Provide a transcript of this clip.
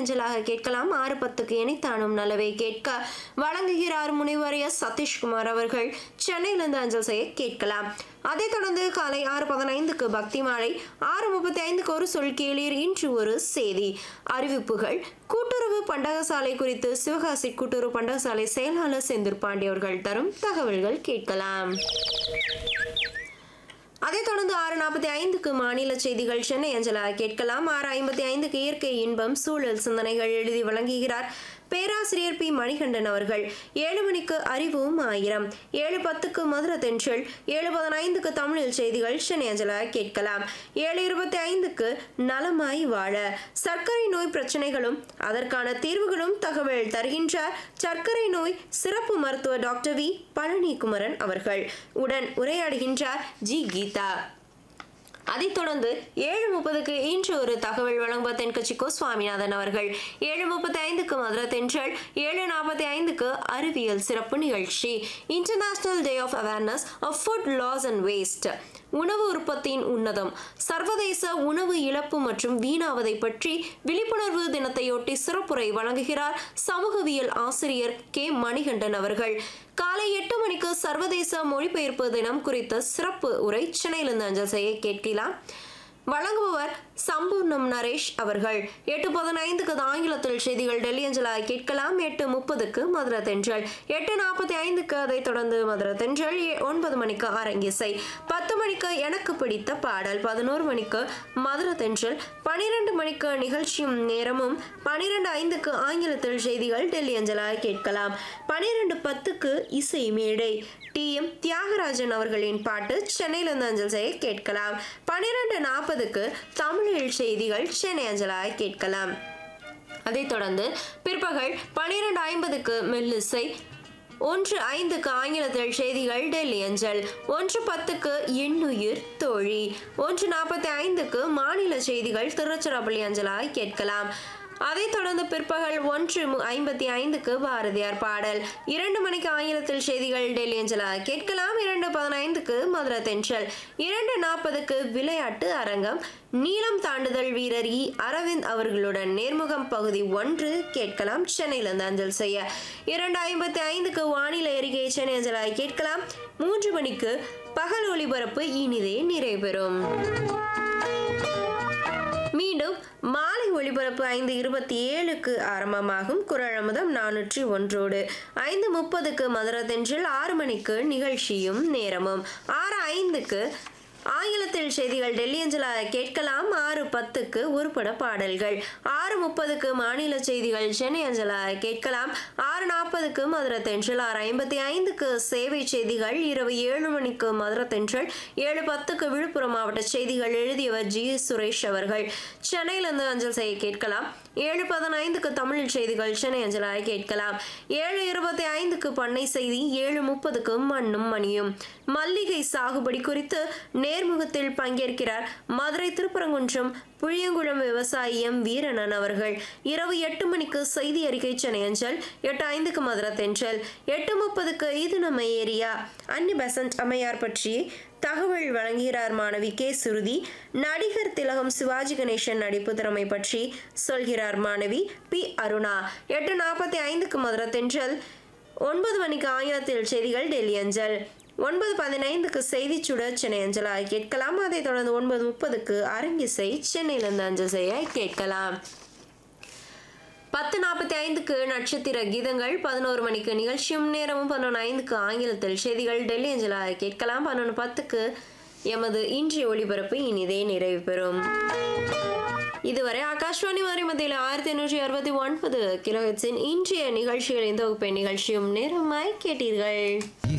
அஞ்சலாக கேட்கலாம் ஆறு பத்துக்கு இணைத்தானும் நல்லவை கேட்க வழங்குகிறார் முனைவர் எஸ் சதீஷ்குமார் அவர்கள் சென்னையிலிருந்து அஞ்சல் செய்ய கேட்கலாம் அதைத் தொடர்ந்து காலை ஆறு பதினைந்துக்கு பக்தி மாலை ஆறு முப்பத்தி ஐந்துக்கு ஒரு சொல் கேளீர் இன்று ஒரு செய்தி அறிவிப்புகள் கூட்டுறவு பண்டகசாலை குறித்து சிவகாசி கூட்டுறவு பண்டகசாலை செயலாளர் செந்தூர் பாண்டி அவர்கள் தரும் தகவல்கள் கேட்கலாம் அதைத் தொடர்ந்து ஆறு நாற்பத்தி ஐந்துக்கு மாநில செய்திகள் சென்னை அஞ்சலா கேட்கலாம் ஆறு ஐம்பத்தி ஐந்துக்கு இயற்கை இன்பம் சூழல் சிந்தனைகள் எழுதி வழங்குகிறார் பேராசிரியர் பி மணிகண்டன் அவர்கள் ஏழு மணிக்கு அறிவும் ஆயிரம் ஏழு பத்துக்கு மதுர தென்றல் ஏழு பதினைந்துக்கு தமிழில் செய்திகள் சென்னை அஞ்சலா கேட்கலாம் ஏழு இருபத்தி ஐந்துக்கு நலமாய் வாழ சர்க்கரை நோய் பிரச்சனைகளும் அதற்கான தீர்வுகளும் தகவல் தருகின்றார் சர்க்கரை நோய் சிறப்பு மருத்துவர் டாக்டர் வி பழனி குமரன் அவர்கள் உடன் உரையாடுகின்றார் ஜி கீதா அதைத் தொடர்ந்து ஏழு முப்பதுக்கு இன்று ஒரு தகவல் வழங்குவர் தென்கட்சி கோ சுவாமிநாதன் அவர்கள் ஏழு முப்பத்தி ஐந்துக்கு மதுரை தென்றல் ஏழு நாற்பத்தி ஐந்துக்கு அறிவியல் சிறப்பு நிகழ்ச்சி international day of awareness of food loss and waste உணவு உற்பத்தியின் உன்னதம் சர்வதேச உணவு இழப்பு மற்றும் வீணாவதை பற்றி விழிப்புணர்வு தினத்தையொட்டி சிறப்புரை வழங்குகிறார் சமூகவியல் ஆசிரியர் கே மணிகண்டன் அவர்கள் காலை எட்டு மணிக்கு சர்வதேச மொழிபெயர்ப்பு தினம் குறித்த சிறப்பு உரை சென்னையிலிருந்து அஞ்சல் செய்ய கேட்கலாம் வழங்குபவர் சம்பூர்ணம் நரேஷ் அவர்கள் எட்டு பதினைந்துக்கு ஆங்கிலத்தில் செய்திகள் டெல்லி அஞ்சலா கேட்கலாம் எட்டு முப்பதுக்கு மதுரை தென்றல் எட்டு நாற்பத்தி ஐந்துக்கு அதைத் தொடர்ந்து மதுரை தென்றல் எ- ஒன்பது மணிக்கு அரங்கிசை பத்து மணிக்கு எனக்கு பிடித்த பாடல் பதினோரு மணிக்கு மதுரை தென்றல் பனிரெண்டு மணிக்கு நிகழ்ச்சியும் நேரமும் பனிரெண்டு ஐந்துக்கு ஆங்கிலத்தில் செய்திகள் டெல்லி அஞ்சலா கேட்கலாம் பனிரெண்டு பத்துக்கு இசை மேடை டி எம் தியாகராஜன் அவர்களின் பாட்டு சென்னையிலிருந்து அஞ்சல் செய்ய கேட்கலாம் பன்னிரெண்டு நாற்பதுக்கு தமிழில் செய்திகள் சென்னை அஞ்சலாக கேட்கலாம் அதைத் தொடர்ந்து பிற்பகல் பன்னிரெண்டு ஐம்பதுக்கு மெல்லிசை ஒன்று ஐந்துக்கு ஆங்கிலத்தில் செய்திகள் டெல்லி அஞ்சல் ஒன்று பத்துக்கு எண்ணுயிர் தோழி ஒன்று நாற்பத்தி ஐந்துக்கு மாநில செய்திகள் திருச்சிராப்பள்ளி அஞ்சலாய் கேட்கலாம் அதைத் தொடர்ந்து பிற்பகல் ஒன்று மு- ஐம்பத்தி ஐந்துக்கு பாரதியார் பாடல் இரண்டு மணிக்கு ஆங்கிலத்தில் செய்திகள் டெல்லி அஞ்சலா கேட்கலாம் இரண்டு பதினைந்துக்கு மதுரை தென்றல் இரண்டு நாற்பதுக்கு விளையாட்டு அரங்கம் நீளம் தாண்டுதல் வீரர் இ அரவிந்த் அவர்களுடன் நேர்முகம் பகுதி ஒன்று கேட்கலாம் சென்னையிலிருந்து அஞ்சல் செய்ய இரண்டு ஐம்பத்தி ஐந்துக்கு வானிலை அறிக்கை சென்னை அஞ்சலா கேட்கலாம் மூன்று மணிக்கு பகல் ஒளிபரப்பு இனிதே நிறைவேறும் மீண்டும் மாலை ஒளிபரப்பு ஐந்து இருபத்தி ஏழுக்கு ஆரம்பமாகும் குரழமுதம் நானூற்றி ஒன்றோடு ஐந்து முப்பதுக்கு மதுரை தென்றில் ஆறு மணிக்கு நிகழ்ச்சியும் நேரமும் ஆறு ஐந்துக்கு ஆங்கிலத்தில் செய்திகள் டெல்லி அஞ்சலா கேட்கலாம் ஆறு பத்துக்கு உருப்பட பாடல்கள் ஆறு முப்பதுக்கு மாநில செய்திகள் சென்னை அஞ்சலா கேட்கலாம் ஆறு நாற்பதுக்கு மதுரை தென்றல் ஆறு ஐம்பத்தி ஐந்துக்கு சேவை செய்திகள் இரவு ஏழு மணிக்கு மதுரை தென்றல் ஏழு பத்துக்கு விழுப்புரம் மாவட்ட செய்திகள் எழுதியவர் ஜி சுரேஷ் அவர்கள் சென்னையிலிருந்து அஞ்சல் செய்ய கேட்கலாம் ஏழு பதினைந்துக்கு தமிழ் செய்திகள் சென்னை அஞ்சலாக கேட்கலாம் ஏழு இருபத்தி ஐந்துக்கு பண்ணை செய்தி ஏழு முப்பதுக்கு மண்ணும் மணியும் மல்லிகை சாகுபடி குறித்து நேர்முகத்தில் பங்கேற்கிறார் மதுரை திருப்பரங்குன்றம் புளியங்குளம் விவசாயி எம் வீரனன் அவர்கள் இரவு எட்டு மணிக்கு செய்தி அறிக்கை சென்னை அஞ்சல் எட்டு ஐந்துக்கு மதுரை தென்றல் எட்டு முப்பதுக்கு இது நம்ம ஏரியா அன்னி பெசன்ட் அம்மையார் பற்றி தகவல் வழங்குகிறார் மாணவி கே சுருதி நடிகர் திலகம் சிவாஜி கணேசன் நடிப்பு திறமை பற்றி சொல்கிறார் மாணவி பி அருணா எட்டு நாற்பத்தி ஐந்துக்கு மதுரை தென்றல் ஒன்பது மணிக்கு ஆங்கிலத்தில் செய்திகள் டெல்லி அஞ்சல் ஒன்பது பதினைந்துக்கு செய்தி சுடர் சென்னை அஞ்சலா கேட்கலாம் அதைத் தொடர்ந்து ஒன்பது முப்பதுக்கு அரங்கிசை சென்னையிலிருந்து அஞ்சல் செய்ய கேட்கலாம் பத்து நாற்பத்தி ஐந்துக்கு நட்சத்திர கீதங்கள் பதினோரு மணிக்கு நிகழ்ச்சியும் நேரமும் பதினொன்று ஐந்துக்கு ஆங்கிலத்தில் செய்திகள் டெல்லி அஞ்சலா கேட்கலாம் பதினொன்று பத்துக்கு எமது இன்றைய ஒளிபரப்பு இனிதே நிறைவு பெறும் இதுவரை ஆகாஷ்வாணி மாதிரி மத்தியில் ஆயிரத்தி எண்ணூற்றி அறுபத்தி ஒன்பது கிலோஹெட்ஸின் இன்றைய நிகழ்ச்சிகளின் தொகுப்பை நிகழ்ச்சியும் நேரமாய் கேட்டீர்கள்